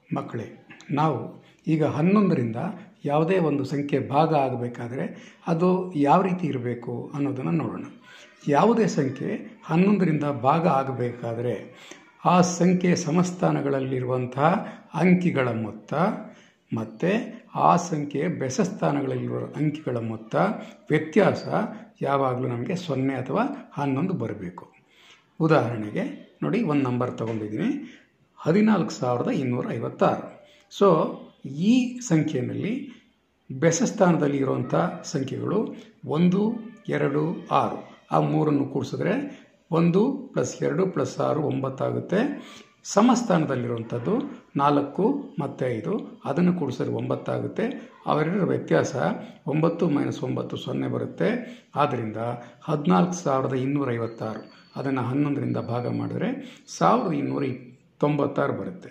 ಮಕ್ಕಳೇ ನಾವು ಈಗ ಹನ್ನೊಂದರಿಂದ ಯಾವುದೇ ಒಂದು ಸಂಖ್ಯೆ ಭಾಗ ಆಗಬೇಕಾದ್ರೆ ಅದು ಯಾವ ರೀತಿ ಇರಬೇಕು ಅನ್ನೋದನ್ನು ನೋಡೋಣ ಯಾವುದೇ ಸಂಖ್ಯೆ ಹನ್ನೊಂದರಿಂದ ಭಾಗ ಆಗಬೇಕಾದ್ರೆ ಆ ಸಂಖ್ಯೆ ಸಮಸ್ಥಾನಗಳಲ್ಲಿರುವಂತಹ ಅಂಕಿಗಳ ಮೊತ್ತ ಮತ್ತು ಆ ಸಂಖ್ಯೆಯ ಬೆಸಸ್ಥಾನಗಳಲ್ಲಿರುವ ಅಂಕಿಗಳ ಮೊತ್ತ ವ್ಯತ್ಯಾಸ ಯಾವಾಗಲೂ ನಮಗೆ ಸೊನ್ನೆ ಅಥವಾ ಹನ್ನೊಂದು ಬರಬೇಕು ಉದಾಹರಣೆಗೆ ನೋಡಿ ಒಂದು ನಂಬರ್ ತೊಗೊಂಡಿದ್ದೀನಿ ಹದಿನಾಲ್ಕು ಸಾವಿರದ ಇನ್ನೂರ ಐವತ್ತಾರು ಸೊ ಈ ಸಂಖ್ಯೆಯಲ್ಲಿ ಬೆಸಸ್ಥಾನದಲ್ಲಿ ಇರುವಂಥ ಸಂಖ್ಯೆಗಳು ಒಂದು ಎರಡು ಆರು ಆ ಮೂರನ್ನು ಕೂಡಿಸಿದ್ರೆ ಒಂದು ಪ್ಲಸ್ ಎರಡು ಪ್ಲಸ್ ಆರು ಒಂಬತ್ತಾಗುತ್ತೆ ಸಮಸ್ಥಾನದಲ್ಲಿರುವಂಥದ್ದು ನಾಲ್ಕು ಮತ್ತು ಐದು ಅದನ್ನು ಕೂಡಿಸಿದ್ರೆ ಒಂಬತ್ತಾಗುತ್ತೆ ಅವೆರಡರ ವ್ಯತ್ಯಾಸ ಒಂಬತ್ತು ಮೈನಸ್ ಒಂಬತ್ತು ಸೊನ್ನೆ ಬರುತ್ತೆ ಆದ್ದರಿಂದ ಹದಿನಾಲ್ಕು ಸಾವಿರದ ಇನ್ನೂರೈವತ್ತಾರು ಅದನ್ನು ಹನ್ನೊಂದರಿಂದ ಭಾಗ ಮಾಡಿದ್ರೆ ಸಾವಿರದ ಇನ್ನೂರ ತೊಂಬತ್ತಾರು ಬರುತ್ತೆ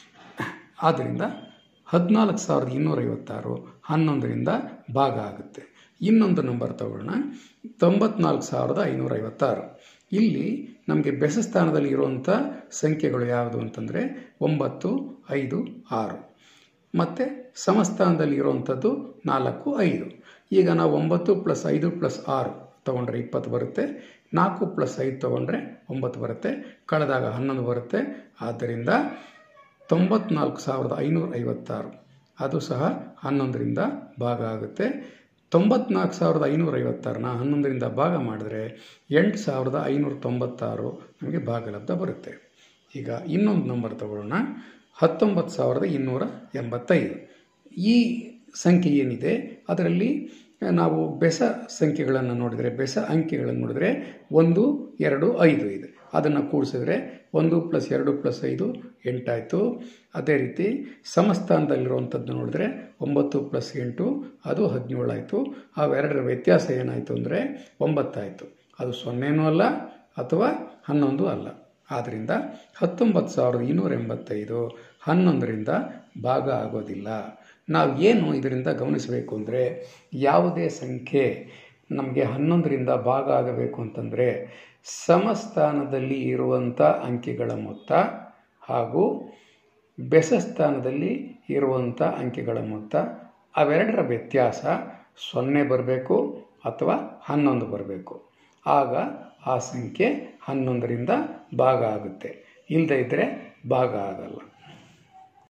ಆದ್ದರಿಂದ ಹದಿನಾಲ್ಕು ಸಾವಿರದ ಇನ್ನೂರೈವತ್ತಾರು ಹನ್ನೊಂದರಿಂದ ಭಾಗ ಆಗುತ್ತೆ ಇನ್ನೊಂದು ನಂಬರ್ ತಗೊಳ್ಳೋಣ ತೊಂಬತ್ನಾಲ್ಕು ಸಾವಿರದ ಐನೂರೈವತ್ತಾರು ಇಲ್ಲಿ ನಮಗೆ ಬೆಸಸ್ಥಾನದಲ್ಲಿ ಇರುವಂಥ ಸಂಖ್ಯೆಗಳು ಯಾವುದು ಅಂತಂದರೆ ಒಂಬತ್ತು ಐದು ಆರು ಮತ್ತು ಸಮಸ್ಥಾನದಲ್ಲಿ ಇರುವಂಥದ್ದು ನಾಲ್ಕು ಐದು ಈಗ ನಾವು ಒಂಬತ್ತು ಪ್ಲಸ್ ಐದು ಪ್ಲಸ್ ಆರು ತೊಗೊಂಡ್ರೆ ಇಪ್ಪತ್ತು ಬರುತ್ತೆ ನಾಲ್ಕು ಪ್ಲಸ್ ಐದು ತೊಗೊಂಡ್ರೆ ಒಂಬತ್ತು ಬರುತ್ತೆ ಕಳೆದಾಗ ಹನ್ನೊಂದು ಬರುತ್ತೆ ಆದ್ದರಿಂದ ತೊಂಬತ್ನಾಲ್ಕು ಸಾವಿರದ ಐನೂರ ಐವತ್ತಾರು ಅದು ಸಹ ಹನ್ನೊಂದರಿಂದ ಭಾಗ ಆಗುತ್ತೆ ತೊಂಬತ್ನಾಲ್ಕು ಸಾವಿರದ ಐನೂರ ಐವತ್ತಾರನ್ನ ಹನ್ನೊಂದರಿಂದ ಭಾಗ ಮಾಡಿದ್ರೆ ಎಂಟು ಸಾವಿರದ ಐನೂರ ತೊಂಬತ್ತಾರು ನಮಗೆ ಭಾಗಲಬ್ಧ ಬರುತ್ತೆ ಈಗ ಇನ್ನೊಂದು ನಂಬರ್ ತಗೊಳ್ಳೋಣ ಹತ್ತೊಂಬತ್ತು ಸಾವಿರದ ಇನ್ನೂರ ಎಂಬತ್ತೈದು ಈ ಸಂಖ್ಯೆ ಏನಿದೆ ಅದರಲ್ಲಿ ನಾವು ಬೆಸ ಸಂಖ್ಯೆಗಳನ್ನು ನೋಡಿದರೆ ಬೆಸ ಅಂಕಿಗಳನ್ನು ನೋಡಿದರೆ ಒಂದು ಎರಡು ಐದು ಇದೆ ಅದನ್ನು ಕೂಡಿಸಿದ್ರೆ ಒಂದು ಪ್ಲಸ್ ಎರಡು ಪ್ಲಸ್ ಐದು ಎಂಟಾಯಿತು ಅದೇ ರೀತಿ ಸಮಸ್ಥಾನದಲ್ಲಿರುವಂಥದ್ದು ನೋಡಿದ್ರೆ ಒಂಬತ್ತು ಪ್ಲಸ್ ಎಂಟು ಅದು ಹದಿನೇಳು ಆಯಿತು ಅವೆರಡರ ವ್ಯತ್ಯಾಸ ಏನಾಯಿತು ಅಂದರೆ ಒಂಬತ್ತಾಯಿತು ಅದು ಸೊನ್ನೆನೂ ಅಲ್ಲ ಅಥವಾ ಹನ್ನೊಂದು ಅಲ್ಲ ಆದ್ದರಿಂದ ಹತ್ತೊಂಬತ್ತು ಸಾವಿರದ ಇನ್ನೂರ ಎಂಬತ್ತೈದು ಹನ್ನೊಂದರಿಂದ ಭಾಗ ಆಗೋದಿಲ್ಲ ನಾವು ಏನು ಇದರಿಂದ ಗಮನಿಸಬೇಕು ಅಂದರೆ ಯಾವುದೇ ಸಂಖ್ಯೆ ನಮಗೆ ಹನ್ನೊಂದರಿಂದ ಭಾಗ ಆಗಬೇಕು ಅಂತಂದರೆ ಸಮಸ್ಥಾನದಲ್ಲಿ ಇರುವಂಥ ಅಂಕಿಗಳ ಮೊತ್ತ ಹಾಗೂ ಬೆಸಸ್ಥಾನದಲ್ಲಿ ಇರುವಂಥ ಅಂಕಿಗಳ ಮೊತ್ತ ಅವೆರಡರ ವ್ಯತ್ಯಾಸ ಸೊನ್ನೆ ಬರಬೇಕು ಅಥವಾ ಹನ್ನೊಂದು ಬರಬೇಕು ಆಗ ಆ ಸಂಖ್ಯೆ ಹನ್ನೊಂದರಿಂದ ಭಾಗ ಆಗುತ್ತೆ ಇಲ್ಲದೇ ಇದ್ದರೆ ಭಾಗ ಆಗಲ್ಲ